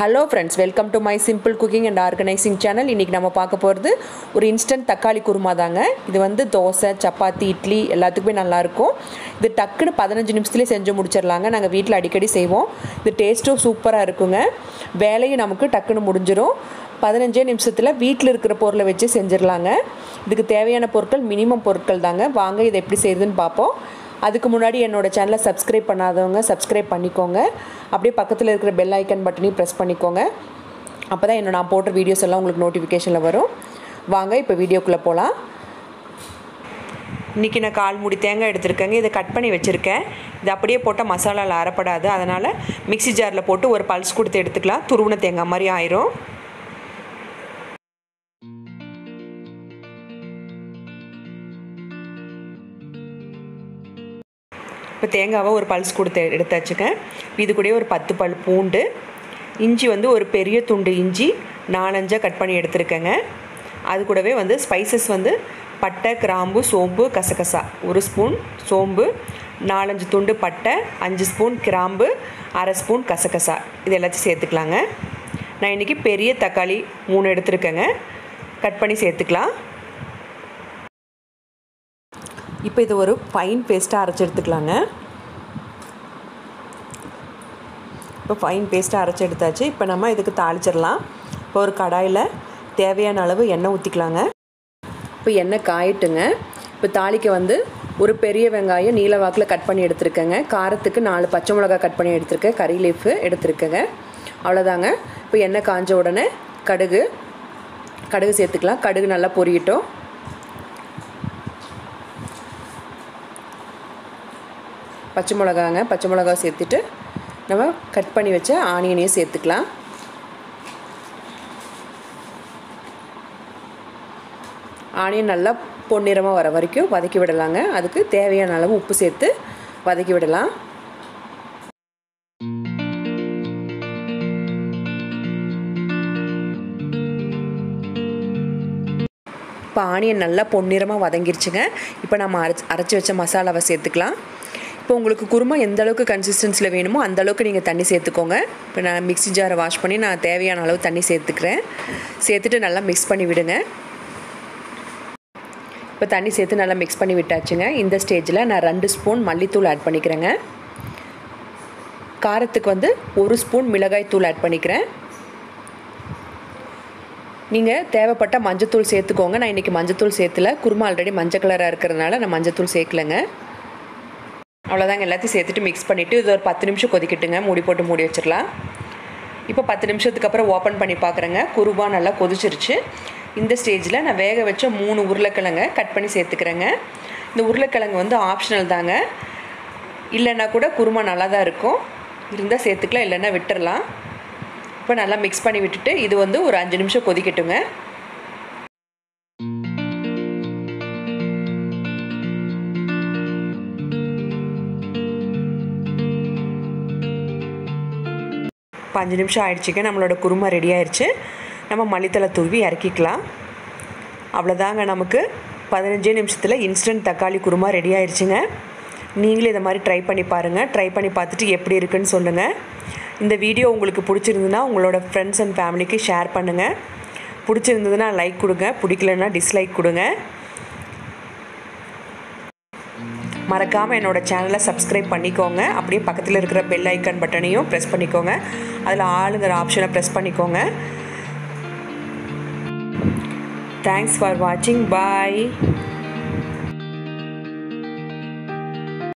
hello friends welcome to my simple cooking and organising channel இன்றைக்கி நம்ம பார்க்க போகிறது ஒரு இன்ஸ்டன்ட் தக்காளி குருமா தாங்க இது வந்து தோசை சப்பாத்தி இட்லி எல்லாத்துக்குமே நல்லாயிருக்கும் இது டக்குன்னு பதினஞ்சு நிமிஷத்துலேயே செஞ்சு முடிச்சிடலாங்க நாங்கள் வீட்டில் அடிக்கடி செய்வோம் இது டேஸ்ட்டும் சூப்பராக இருக்குங்க வேலையும் நமக்கு டக்குன்னு முடிஞ்சிடும் பதினஞ்சே நிமிஷத்தில் வீட்டில் இருக்கிற பொருளை வச்சு செஞ்சிடலாங்க இதுக்கு தேவையான பொருட்கள் மினிமம் பொருட்கள் தாங்க வாங்க இதை எப்படி செய்யுதுன்னு பார்ப்போம் அதுக்கு முன்னாடி என்னோடய சேனலை சப்ஸ்கிரைப் பண்ணாதவங்க சப்ஸ்கிரைப் பண்ணிக்கோங்க அப்படியே பக்கத்தில் இருக்கிற பெல் ஐக்கன் பட்டனையும் ப்ரெஸ் பண்ணிக்கோங்க அப்போ தான் என்ன நான் போடுற வீடியோஸ் எல்லாம் உங்களுக்கு நோட்டிஃபிகேஷனில் வரும் வாங்க இப்போ வீடியோக்குள்ளே போகலாம் இன்றைக்கி நான் கால் மூடி தேங்காய் எடுத்திருக்கேங்க இதை கட் பண்ணி வச்சுருக்கேன் இது அப்படியே போட்டால் மசாலாவில் அரைப்படாது அதனால் மிக்ஸி ஜாரில் போட்டு ஒரு பல்ஸ் கொடுத்து எடுத்துக்கலாம் துருவின தேங்காய் மாதிரி ஆயிரும் இப்போ தேங்காவை ஒரு பல்ஸ் கொடுத்து எடுத்தாச்சுங்க இது கூடயே ஒரு பத்து பல் பூண்டு இஞ்சி வந்து ஒரு பெரிய துண்டு இஞ்சி நாலஞ்சாக கட் பண்ணி எடுத்துருக்கேங்க அது கூடவே வந்து ஸ்பைசஸ் வந்து பட்டை கிராம்பு சோம்பு கசகசா ஒரு ஸ்பூன் சோம்பு நாலஞ்சு துண்டு பட்டை அஞ்சு ஸ்பூன் கிராம்பு அரை ஸ்பூன் கசகசா இது எல்லாத்தையும் சேர்த்துக்கலாங்க நான் இன்றைக்கி பெரிய தக்காளி மூணு எடுத்துருக்கேங்க கட் பண்ணி சேர்த்துக்கலாம் இப்போ இது ஒரு ஃபைன் பேஸ்ட்டாக அரைச்சி எடுத்துக்கலாங்க இப்போ ஃபைன் பேஸ்ட்டாக அரைச்சி எடுத்தாச்சு இப்போ நம்ம இதுக்கு தாளிச்சிடலாம் இப்போ ஒரு கடாயில் தேவையான அளவு எண்ணெய் ஊற்றிக்கலாங்க இப்போ எண்ணெய் காயிட்டுங்க இப்போ தாளிக்க வந்து ஒரு பெரிய வெங்காயம் நீல வாக்கில் கட் பண்ணி எடுத்துருக்கேங்க காரத்துக்கு நாலு பச்சை மிளகா கட் பண்ணி எடுத்திருக்கேன் கறி லீஃபு எடுத்துருக்கேங்க அவ்வளோதாங்க இப்போ எண்ணெய் காஞ்ச உடனே கடுகு கடுகு சேர்த்துக்கலாம் கடுகு நல்லா பொரியட்டும் பச்சை மிளகாங்க பச்சை மிளகா சேர்த்துட்டு நம்ம கட் பண்ணி வச்ச ஆனியனையும் சேர்த்துக்கலாம் ஆனியன் நல்லா பொன்னிறமாக வர வரைக்கும் வதக்கி விடலாங்க அதுக்கு தேவையான அளவு உப்பு சேர்த்து வதக்கி விடலாம் இப்போ ஆனியன் நல்லா பொன்னிறமாக வதங்கிருச்சுங்க இப்போ நம்ம அரைச்சி அரைச்சி வச்ச மசாலாவை சேர்த்துக்கலாம் இப்போ உங்களுக்கு குருமா எந்த அளவுக்கு கன்சிஸ்டன்சியில் வேணுமோ அந்த அளவுக்கு நீங்கள் தண்ணி சேர்த்துக்கோங்க இப்போ நான் மிக்ஸி ஜாரை வாஷ் பண்ணி நான் தேவையான அளவு தண்ணி சேர்த்துக்கிறேன் சேர்த்துட்டு நல்லா மிக்ஸ் பண்ணி விடுங்க இப்போ தண்ணி சேர்த்து நல்லா மிக்ஸ் பண்ணி விட்டாச்சுங்க இந்த ஸ்டேஜில் நான் ரெண்டு ஸ்பூன் மல்லித்தூள் ஆட் பண்ணிக்கிறேங்க காரத்துக்கு வந்து ஒரு ஸ்பூன் மிளகாய் தூள் ஆட் பண்ணிக்கிறேன் நீங்கள் தேவைப்பட்ட மஞ்சத்தூள் சேர்த்துக்கோங்க நான் இன்றைக்கி மஞ்சத்தூள் சேர்த்துல குருமா ஆல்ரெடி மஞ்சள் கலராக இருக்கிறதுனால நான் மஞ்சத்தூள் சேர்க்கலைங்க அவ்வளோதாங்க எல்லாத்தையும் சேர்த்துட்டு மிக்ஸ் பண்ணிவிட்டு இது ஒரு பத்து நிமிஷம் கொதிக்கட்டுங்க மூடி போட்டு மூடி வச்சிடலாம் இப்போ பத்து நிமிஷத்துக்கு அப்புறம் ஓப்பன் பண்ணி பார்க்குறேங்க குருவா நல்லா கொதிச்சிருச்சு இந்த ஸ்டேஜில் நான் வேக வச்ச மூணு உருளைக்கிழங்க கட் பண்ணி சேர்த்துக்கிறேங்க இந்த உருளைக்கிழங்கு வந்து ஆப்ஷனல் தாங்க இல்லைன்னா கூட குருமா நல்லா தான் இருக்கும் இருந்தால் சேர்த்துக்கலாம் இல்லைன்னா விட்டுறலாம் இப்போ நல்லா மிக்ஸ் பண்ணி விட்டுட்டு இது வந்து ஒரு அஞ்சு நிமிஷம் கொதிக்கட்டுங்க இப்போ அஞ்சு நிமிஷம் ஆயிடுச்சுங்க நம்மளோட குருமா ரெடி ஆயிடுச்சு நம்ம மல்லித்தலை தூவி இறக்கிக்கலாம் அவ்வளோதாங்க நமக்கு பதினஞ்சே நிமிஷத்தில் இன்ஸ்டன்ட் தக்காளி குருமா ரெடி ஆயிடுச்சுங்க நீங்களும் இதை மாதிரி ட்ரை பண்ணி பாருங்கள் ட்ரை பண்ணி பார்த்துட்டு எப்படி இருக்குன்னு சொல்லுங்கள் இந்த வீடியோ உங்களுக்கு பிடிச்சிருந்துன்னா உங்களோட ஃப்ரெண்ட்ஸ் அண்ட் ஃபேமிலிக்கு ஷேர் பண்ணுங்கள் பிடிச்சிருந்ததுன்னா லைக் கொடுங்க பிடிக்கலன்னா டிஸ்லைக் கொடுங்க மறக்காமல் என்னோடய சேனலை சப்ஸ்கிரைப் பண்ணிக்கோங்க அப்படியே பக்கத்தில் இருக்கிற பெல் ஐக்கான் பட்டனையும் ப்ரெஸ் பண்ணிக்கோங்க அதில் ஆளுங்கிற ஆப்ஷனை ப்ரெஸ் பண்ணிக்கோங்க தேங்க்ஸ் ஃபார் வாட்சிங் பாய்